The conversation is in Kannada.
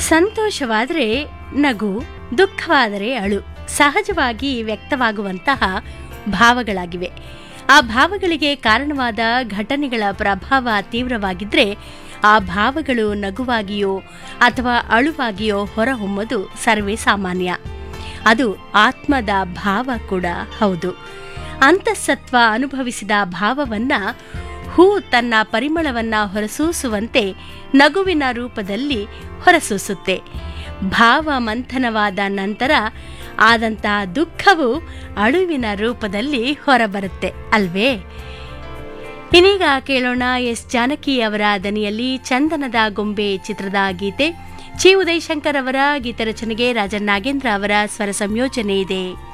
ಸಂತೋಷವಾದರೆ ನಗು ದುಃಖವಾದರೆ ಅಳು ಸಹಜವಾಗಿ ವ್ಯಕ್ತವಾಗುವಂತಹ ಭಾವಗಳಾಗಿವೆ ಆ ಭಾವಗಳಿಗೆ ಕಾರಣವಾದ ಘಟನೆಗಳ ಪ್ರಭಾವ ತೀವ್ರವಾಗಿದ್ದರೆ ಆ ಭಾವಗಳು ನಗುವಾಗಿಯೋ ಅಥವಾ ಅಳುವಾಗಿಯೋ ಹೊರಹೊಮ್ಮದು ಸರ್ವೇ ಸಾಮಾನ್ಯ ಅದು ಆತ್ಮದ ಭಾವ ಕೂಡ ಹೌದು ಅಂತಃಸತ್ವ ಅನುಭವಿಸಿದ ಭಾವವನ್ನ ಹೂ ತನ್ನ ಪರಿಮಳವನ್ನ ಹೊರಸೂಸುವಂತೆ ನಗುವಿನ ರೂಪದಲ್ಲಿ ಹೊರಸೂಸುತ್ತೆ ಭಾವ ಮಂಥನವಾದ ನಂತರ ಆದಂತಹ ದುಃಖವು ಅಳುವಿನ ರೂಪದಲ್ಲಿ ಹೊರಬರುತ್ತೆ ಅಲ್ವೇ ಇನ್ನೀಗ ಕೇಳೋಣ ಎಸ್ ಜಾನಕಿ ಅವರ ದನಿಯಲ್ಲಿ ಚಂದನದ ಗೊಂಬೆ ಚಿತ್ರದ ಗೀತೆ ಚಿ ಉದಯಶಂಕರ್ ಅವರ ಗೀತರಚನೆಗೆ ರಾಜನ್ ನಾಗೇಂದ್ರ ಅವರ ಸ್ವರ ಸಂಯೋಜನೆ ಇದೆ